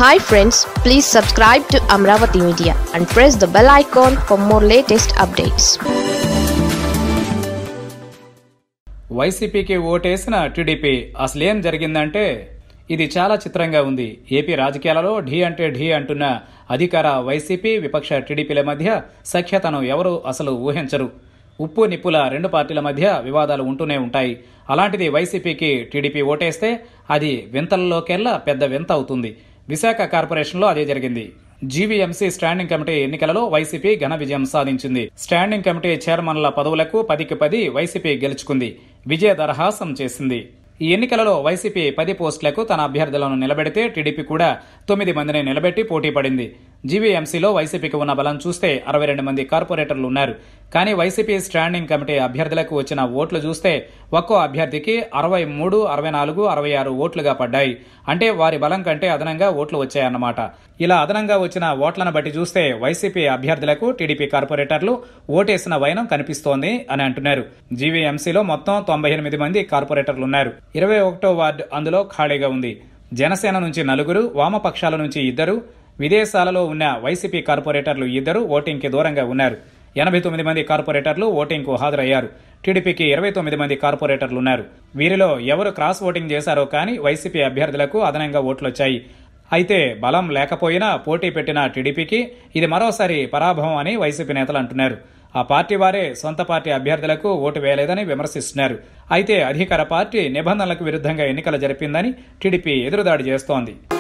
hi friends please subscribe to Amaravati media and press the bell icon for more latest updates వైసీపీకి ఓటేసిన TDP అసలేం జరిగిందంటే ఇది చాలా చిత్రంగా ఉంది ఏపీ రాజకీయాలలో ఢీ అంటే ఢీ అంటున్న అధికార వైసీపీ విపక్ష టీడీపీల మధ్య సఖ్యతను ఎవరూ అసలు ఊహించరు ఉప్పు నిప్పుల రెండు పార్టీల మధ్య వివాదాలు ఉంటూనే ఉంటాయి అలాంటిది వైసీపీకి టీడీపీ ఓటేస్తే అది వింతల్లోకెల్లా పెద్ద వింత అవుతుంది విశాఖ కార్పొరేషన్లో అదే జరిగింది జీవీఎంసీ స్టాండింగ్ కమిటీ ఎన్నికలలో వైసీపీ ఘన విజయం సాధించింది స్టాండింగ్ కమిటీ చైర్మన్ల పదవులకు పదికి పది వైసీపీ గెలుచుకుంది విజయ దరహాసం చేసింది ఈ ఎన్నికలలో వైసీపీ పది పోస్టులకు తన అభ్యర్థులను నిలబెడితే టీడీపీ కూడా తొమ్మిది మందిని నిలబెట్టి పోటీ పడింది జీవీఎంసీలో వైసీపీకి ఉన్న బలం చూస్తే అరవై రెండు మంది కార్పొరేటర్లు ఉన్నారు కానీ వైసీపీ స్టాండింగ్ కమిటీ అభ్యర్థులకు వచ్చిన ఓట్లు చూస్తే ఒక్కో అభ్యర్థికి అరవై మూడు అరవై నాలుగు అరవై ఆరు ఓట్లుగా పడ్డాయి అంటే వారి బలం కంటే అదనంగా ఓట్లు వచ్చాయన్నమాట ఇలా అదనంగా వచ్చిన ఓట్లను బట్టి చూస్తే వైసీపీ అభ్యర్థులకు టీడీపీ కార్పొరేటర్లు ఓటేసిన వైనం కనిపిస్తోంది అని అంటున్నారు జీవీఎంసీలో మొత్తం తొంభై ఎనిమిది మంది కార్పొరేటర్లు ఉన్నారు ఇరవై ఒకటో వార్డు అందులో ఖాళీగా ఉంది జనసేన నుంచి నలుగురు వామపక్షాల నుంచి ఇద్దరు విదేశాలలో ఉన్న వైసీపీ కార్పొరేటర్లు ఇద్దరు ఓటింగ్కి దూరంగా ఉన్నారు ఎనభై తొమ్మిది మంది కార్పొరేటర్లు ఓటింగ్కు హాజరయ్యారు టీడీపీకి ఇరవై తొమ్మిది మంది కార్పొరేటర్లు ఉన్నారు వీరిలో ఎవరు క్రాస్ ఓటింగ్ చేశారో కానీ వైసీపీ అభ్యర్థులకు అదనంగా ఓట్లొచ్చాయి అయితే బలం లేకపోయినా పోటీ పెట్టిన టీడీపీకి ఇది మరోసారి పరాభవం అని వైసీపీ నేతలు అంటున్నారు ఆ పార్టీ వారే సొంత పార్టీ అభ్యర్థులకు ఓటు వేయలేదని విమర్శిస్తున్నారు అయితే అధికార పార్టీ నిబంధనలకు విరుద్ధంగా ఎన్నికలు జరిపిందని టీడీపీ ఎదురుదాడి చేస్తోంది